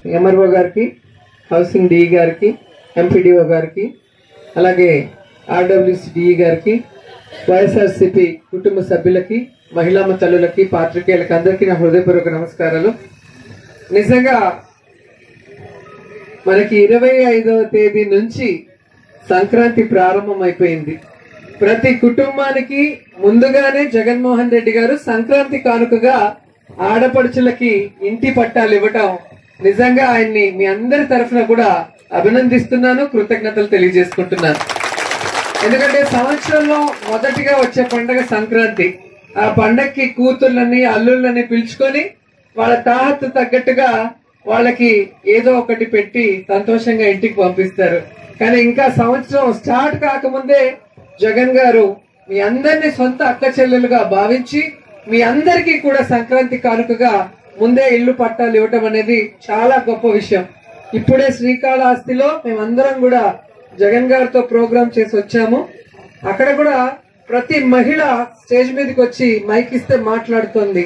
MRO గారికి housing DE గారికి MPDO గారికి అలాగే ఆర్డబ్ల్యూసి డిఈ గారికి వైఎస్ఆర్సిపి కుటుంబ సభ్యులకి మహిళా తల్లులకి పాత్రికేయులకి అందరికీ నా హృదయపూర్వక నమస్కారాలు నిజంగా మనకి ఇరవై ఐదవ తేదీ నుంచి సంక్రాంతి ప్రారంభం అయిపోయింది ప్రతి కుటుంబానికి ముందుగానే జగన్మోహన్ రెడ్డి గారు సంక్రాంతి కానుకగా ఆడపడుచులకి ఇంటి పట్టాలు ఇవ్వటం నిజంగా ఆయన్ని మీ అందరి తరఫున కూడా అభినందిస్తున్నాను కృతజ్ఞతలు తెలియజేసుకుంటున్నాను ఎందుకంటే సంవత్సరంలో మొదటిగా వచ్చే పండగ సంక్రాంతి ఆ పండగకి కూతుర్లని అల్లుళ్ళని పిలుచుకొని వాళ్ళ తాహత్తు తగ్గట్టుగా వాళ్ళకి ఏదో ఒకటి పెట్టి సంతోషంగా ఇంటికి పంపిస్తారు కానీ ఇంకా సంవత్సరం స్టార్ట్ కాకముందే జగన్ గారు మీ అందరినీ సొంత అక్క చెల్లెలుగా భావించి మీ అందరికీ కూడా సంక్రాంతి కానుకగా ముందే ఇల్లు పట్టాలు ఇవ్వటం అనేది చాలా గొప్ప విషయం ఇప్పుడే శ్రీకాళహస్తిలో మేమందరం కూడా జగన్ గారితో ప్రోగ్రామ్ చేసి వచ్చాము అక్కడ కూడా ప్రతి మహిళ స్టేజ్ మీదకి వచ్చి మైక్ ఇస్తే మాట్లాడుతుంది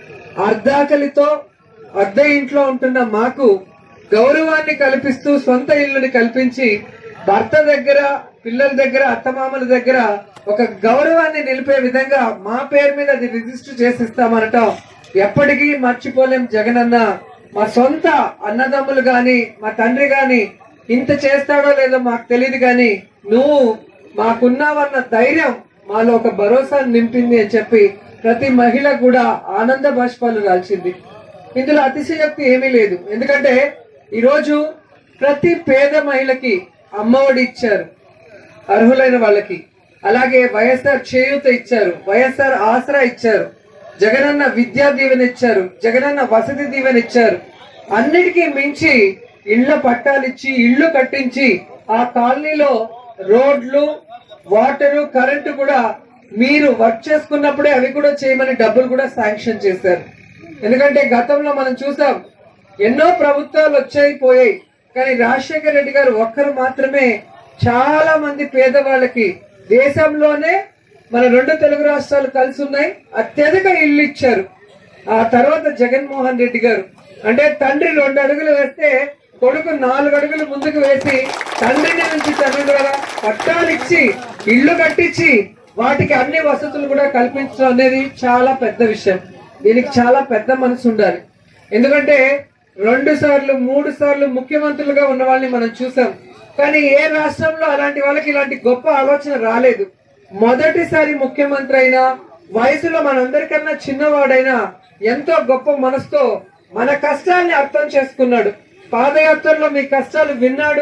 అర్ధాకలితో అద్దె ఇంట్లో ఉంటున్న మాకు గౌరవాన్ని కల్పిస్తూ సొంత ఇల్లుని కల్పించి భర్త దగ్గర పిల్లల దగ్గర అత్తమామల దగ్గర ఒక గౌరవాన్ని నిలిపే విధంగా మా పేరు మీద అది రిజిస్టర్ చేసిస్తామనటం ఎప్పటికీ మర్చిపోలేం జగన్ అన్న మా సొంత అన్నదమ్ములు గాని మా తండ్రి గాని ఇంత చేస్తాడో లేదో మాకు తెలియదు గాని నువ్వు మాకున్నావన్న ధైర్యం మాలో ఒక భరోసా నింపింది అని చెప్పి ప్రతి మహిళ కూడా ఆనంద బాష్పాలు రాల్చింది ఇందులో అతిశయోక్తి ఏమీ లేదు ఎందుకంటే ఈరోజు ప్రతి పేద మహిళకి అమ్మఒడి ఇచ్చారు అర్హులైన వాళ్ళకి అలాగే వైఎస్ఆర్ చేయూత ఇచ్చారు వైఎస్ఆర్ ఆసరా ఇచ్చారు జగనన్న విద్యా దీవెన ఇచ్చారు జగనన్న వసతి దీవెన ఇచ్చారు అన్నిటికీ మించి ఇళ్ల పట్టాలిచ్చి ఇళ్లు కట్టించి ఆ కాలనీలో రోడ్లు వాటరు కరెంటు కూడా మీరు వర్క్ చేసుకున్నప్పుడే అవి కూడా చేయమని డబ్బులు కూడా శాంక్షన్ చేశారు ఎందుకంటే గతంలో మనం చూసాం ఎన్నో ప్రభుత్వాలు వచ్చాయి పోయాయి కానీ రాజశేఖర రెడ్డి గారు ఒక్కరు మాత్రమే చాలా మంది పేదవాళ్ళకి దేశంలోనే మన రెండు తెలుగు రాష్ట్రాలు కలిసి ఉన్నాయి అత్యధిక ఇల్లు ఇచ్చారు ఆ తర్వాత జగన్మోహన్ రెడ్డి గారు అంటే తండ్రి రెండు అడుగులు వేస్తే కొడుకు నాలుగు అడుగులు ముందుకు వేసి తండ్రిని నుంచి తండ్రి ద్వారా పట్టాలు ఇచ్చి ఇల్లు కట్టించి వాటికి అన్ని వసతులు కూడా కల్పించడం అనేది చాలా పెద్ద విషయం దీనికి చాలా పెద్ద మనసు ఉండాలి ఎందుకంటే రెండు సార్లు మూడు సార్లు ముఖ్యమంత్రులుగా ఉన్న వాళ్ళని మనం చూసాం కానీ ఏ రాష్ట్రంలో అలాంటి వాళ్ళకి ఇలాంటి గొప్ప ఆలోచన రాలేదు మొదటిసారి ముఖ్యమంత్రి అయినా వయసులో మనందరికన్నా చిన్నవాడైనా ఎంతో గొప్ప మనసుతో మన కష్టాల్ని అర్థం చేసుకున్నాడు పాదయాత్రలో మీ కష్టాలు విన్నాడు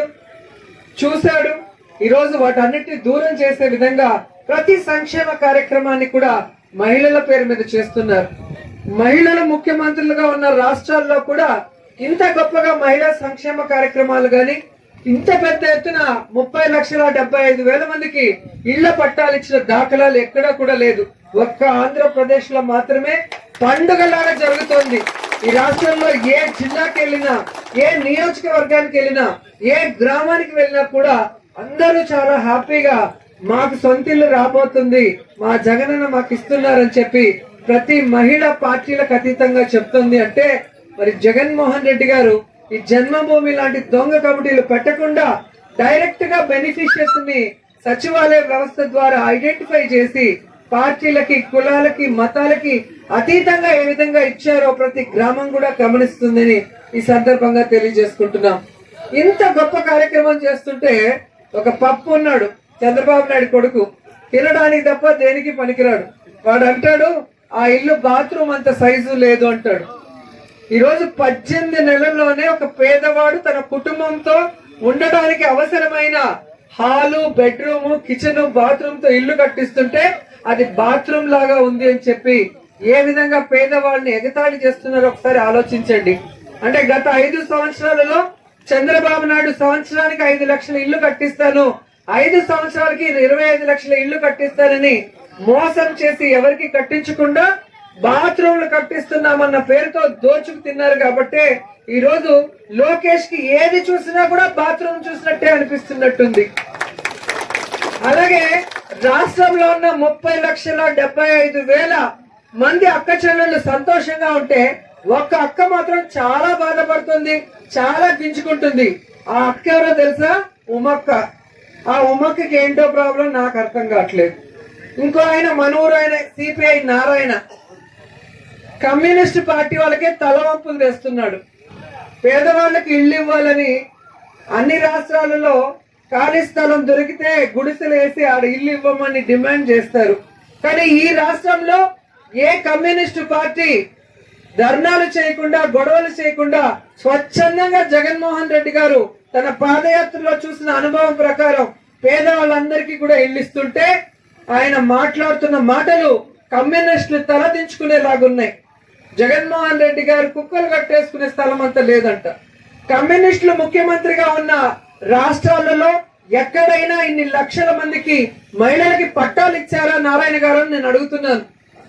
చూశాడు ఈ రోజు వాటన్నిటిని దూరం చేసే విధంగా ప్రతి సంక్షేమ కార్యక్రమాన్ని కూడా మహిళల పేరు మీద చేస్తున్నారు మహిళలు ముఖ్యమంత్రులుగా ఉన్న రాష్ట్రాల్లో కూడా ఇంత గొప్పగా మహిళా సంక్షేమ కార్యక్రమాలు గాని ఇంత పెద్ద ఎత్తున ముప్పై లక్షల డెబ్బై ఐదు వేల మందికి ఇళ్ల పట్టాలు ఇచ్చిన దాఖలాలు ఎక్కడా కూడా లేదు ఒక్క ఆంధ్రప్రదేశ్ లో మాత్రమే పండుగలాగా జరుగుతోంది ఈ రాష్ట్రంలో ఏ జిల్లాకి వెళ్ళినా ఏ నియోజకవర్గానికి వెళ్ళినా ఏ గ్రామానికి వెళ్ళినా కూడా అందరూ చాలా హ్యాపీగా మాకు సొంతిల్లు రాబోతుంది మా జగనన్న మాకు ఇస్తున్నారని చెప్పి ప్రతి మహిళ పార్టీలకు అతీతంగా చెప్తుంది అంటే మరి జగన్మోహన్ రెడ్డి గారు ఈ జన్మభూమి లాంటి దొంగ కమిటీలు పెట్టకుండా డైరెక్ట్ గా బెనిఫిషియర్స్ ని సచివాలయ వ్యవస్థ ద్వారా ఐడెంటిఫై చేసి పార్టీలకి కులాలకి మతాలకి అతీతంగా ఏ విధంగా ఇచ్చారో ప్రతి గ్రామం కూడా గమనిస్తుందని ఈ సందర్భంగా తెలియజేసుకుంటున్నాం ఇంత గొప్ప కార్యక్రమం చేస్తుంటే ఒక పప్పు ఉన్నాడు చంద్రబాబు నాయుడు కొడుకు తినడానికి తప్ప దేనికి పనికిరాడు వాడు అంటాడు ఆ ఇల్లు బాత్రూమ్ అంత సైజు లేదు అంటాడు ఈ రోజు పద్దెనిమిది నెలల్లోనే ఒక పేదవాడు తన కుటుంబంతో ఉండడానికి అవసరమైన హాలు బెడ్రూమ్ కిచెన్ బాత్రూమ్ తో ఇల్లు కట్టిస్తుంటే అది బాత్రూమ్ లాగా ఉంది అని చెప్పి ఏ విధంగా పేదవాళ్ళని ఎగతాళి చేస్తున్నారో ఒకసారి ఆలోచించండి అంటే గత ఐదు సంవత్సరాలలో చంద్రబాబు నాయుడు సంవత్సరానికి ఐదు లక్షల ఇల్లు కట్టిస్తాను ఐదు సంవత్సరాలకి ఇరవై ఐదు లక్షల ఇల్లు కట్టిస్తానని మోసం చేసి ఎవరికి కట్టించకుండా బాత్రూమ్లు కట్టిస్తున్నామన్న పేరుతో దోచుకు తిన్నారు కాబట్టి ఈ రోజు లోకేష్ కి ఏది చూసినా కూడా బాత్రూమ్ చూసినట్టే అనిపిస్తున్నట్టుంది అలాగే రాష్ట్రంలో ఉన్న ముప్పై లక్షల డెబ్బై ఐదు వేల మంది అక్క చెల్లెళ్ళు సంతోషంగా ఉంటే ఒక్క అక్క మాత్రం చాలా బాధపడుతుంది చాలా గింజుకుంటుంది ఆ అక్క ఎవరో తెలుసా ఉమక్క ఆ ఉమక్కకి ఏంటో ప్రాబ్లం నాకు అర్థం కావట్లేదు ఇంకో ఆయన మనూరు ఆయన సిపిఐ నారాయణ కమ్యూనిస్ట్ పార్టీ వాళ్ళకే తలవంపులు తెస్తున్నాడు పేదవాళ్ళకి ఇల్లు ఇవ్వాలని అన్ని రాష్ట్రాలలో ఖాళీ స్థలం దొరికితే గుడిసెలు వేసి ఆడ ఇల్లు ఇవ్వమని డిమాండ్ చేస్తారు కానీ ఈ రాష్ట్రంలో ఏ కమ్యూనిస్టు పార్టీ ధర్నాలు చేయకుండా గొడవలు చేయకుండా స్వచ్ఛందంగా జగన్మోహన్ రెడ్డి గారు తన పాదయాత్రలో చూసిన అనుభవం ప్రకారం పేదవాళ్ళందరికీ కూడా ఇల్లు ఇస్తుంటే ఆయన మాట్లాడుతున్న మాటలు కమ్యూనిస్టులు తలదించుకునేలాగున్నాయి జగన్మోహన్ రెడ్డి గారు కుక్కలు కట్టేసుకునే స్థలం అంతా లేదంట కమ్యూనిస్టులు ముఖ్యమంత్రిగా ఉన్న రాష్ట్రాలలో ఎక్కడైనా ఇన్ని లక్షల మందికి మహిళలకి పట్టాలు ఇచ్చారా నారాయణ గారు అని నేను అడుగుతున్నాను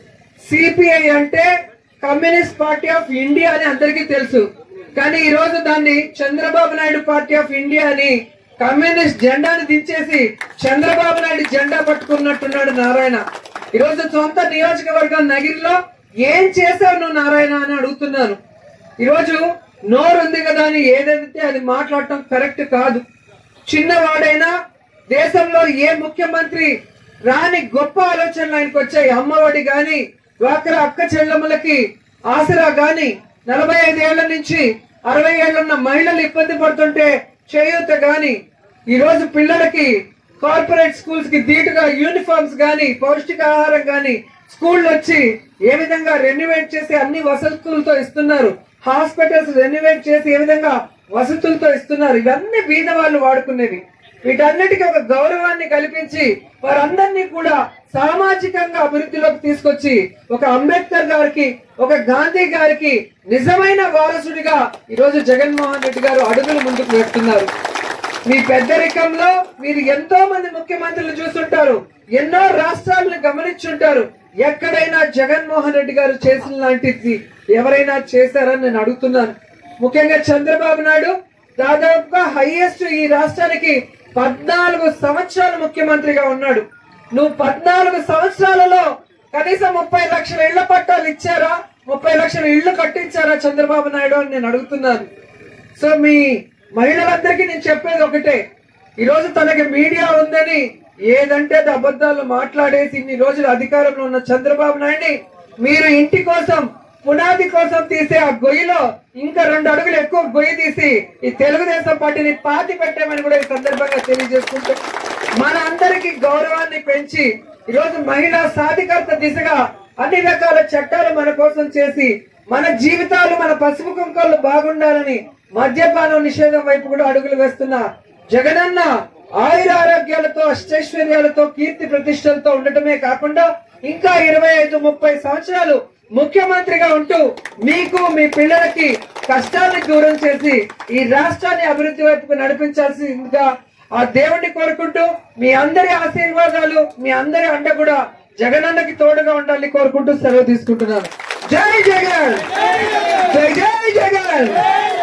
సిపిఐ అంటే కమ్యూనిస్ట్ పార్టీ ఆఫ్ ఇండియా అని అందరికీ తెలుసు కానీ ఈ రోజు దాన్ని Chandrababu Naidu party of India అని కమ్యూనిస్ట్ జెండాని దించేసి చంద్రబాబు నాయుడు జెండా పట్టుకున్నట్టున్నాడు నారాయణ ఈ రోజు సొంత నియోజకవర్గం నగిరిలో ఏం చేశావు నువ్వు నారాయణ అని అడుగుతున్నాను ఈరోజు నోరు ఉంది కదా అని ఏదైతే అది మాట్లాడటం కరెక్ట్ కాదు చిన్నవాడైనా దేశంలో ఏ ముఖ్యమంత్రి రాని గొప్ప ఆలోచనలు ఆయనకు వచ్చాయి అమ్మఒడి గాని డ్వాక్రా అక్క చెల్లెమ్మలకి ఆసరా గాని నలభై ఐదేళ్ల నుంచి అరవై ఏళ్ళున్న మహిళలు ఇబ్బంది పడుతుంటే చేయూత గాని ఈ రోజు పిల్లలకి కార్పొరేట్ స్కూల్స్ కి ధీటుగా యూనిఫామ్స్ గాని పౌష్టికాహారం గాని స్కూళ్ళు వచ్చి ఏ విధంగా రెన్యువేట్ చేసి అన్ని వసతులతో ఇస్తున్నారు హాస్పిటల్స్ రెన్యువేట్ చేసి ఏ విధంగా వసతులతో ఇస్తున్నారు ఇవన్నీ బీద వాళ్ళు వాడుకునేవి వీటన్నిటికీ ఒక గౌరవాన్ని కల్పించి వారందరినీ కూడా సామాజికంగా అభివృద్ధిలోకి తీసుకొచ్చి ఒక అంబేద్కర్ గారికి ఒక గాంధీ గారికి నిజమైన వారసుడిగా ఈరోజు జగన్మోహన్ రెడ్డి గారు అడుగులు ముందుకు వేస్తున్నారు మీ పెద్దరికంలో మీరు ఎంతో మంది ముఖ్యమంత్రులు చూస్తుంటారు ఎన్నో రాష్ట్రాలను గమనించుంటారు ఎక్కడైనా జగన్మోహన్ రెడ్డి గారు చేసిన లాంటిది ఎవరైనా చేశారని నేను అడుగుతున్నాను ముఖ్యంగా చంద్రబాబు నాయుడు దాదాపుగా హైయెస్ట్ ఈ రాష్ట్రానికి పద్నాలుగు సంవత్సరాలు ముఖ్యమంత్రిగా ఉన్నాడు నువ్వు పద్నాలుగు సంవత్సరాలలో కనీసం ముప్పై లక్షల ఇళ్ల పట్టాలు ఇచ్చారా ముప్పై లక్షల ఇళ్లు కట్టించారా చంద్రబాబు నాయుడు అని నేను అడుగుతున్నాను సో మీ మహిళలందరికీ నేను చెప్పేది ఒకటే ఈ రోజు తనకి మీడియా ఉందని ఏదంటే అది అబద్ధాలు మాట్లాడేసి ఇన్ని రోజులు అధికారంలో ఉన్న చంద్రబాబు నాయుడిని మీరు ఇంటి కోసం పునాది కోసం తీసే ఆ గొయ్యిలో ఇంకా రెండు అడుగులు ఎక్కువ గొయ్యి తీసి ఈ తెలుగుదేశం పార్టీని పాతి పెట్టామని కూడా ఈ సందర్భంగా తెలియజేసుకుంటూ మన అందరికి గౌరవాన్ని పెంచి ఈరోజు మహిళా సాధికారత దిశగా అన్ని రకాల చట్టాలు మన కోసం చేసి మన జీవితాలు మన పసుపు కుంకాలు బాగుండాలని మద్యపానం నిషేధం వైపు కూడా అడుగులు వేస్తున్న జగనన్న ఆయుర ఆరోగ్యాలతో అష్టైశ్వర్యాలతో కీర్తి ప్రతిష్టలతో ఉండటమే కాకుండా ఇంకా ఇరవై ఐదు ముప్పై సంవత్సరాలు ముఖ్యమంత్రిగా ఉంటూ మీకు మీ పిల్లలకి కష్టాన్ని దూరం చేసి ఈ రాష్ట్రాన్ని అభివృద్ధి వైపుకు నడిపించాల్సిందిగా ఆ దేవుణ్ణి కోరుకుంటూ మీ అందరి ఆశీర్వాదాలు మీ అందరి అండ కూడా జగనన్నకి తోడుగా ఉండాలని కోరుకుంటూ సెలవు తీసుకుంటున్నాను జై జగన్ జై జై జగన్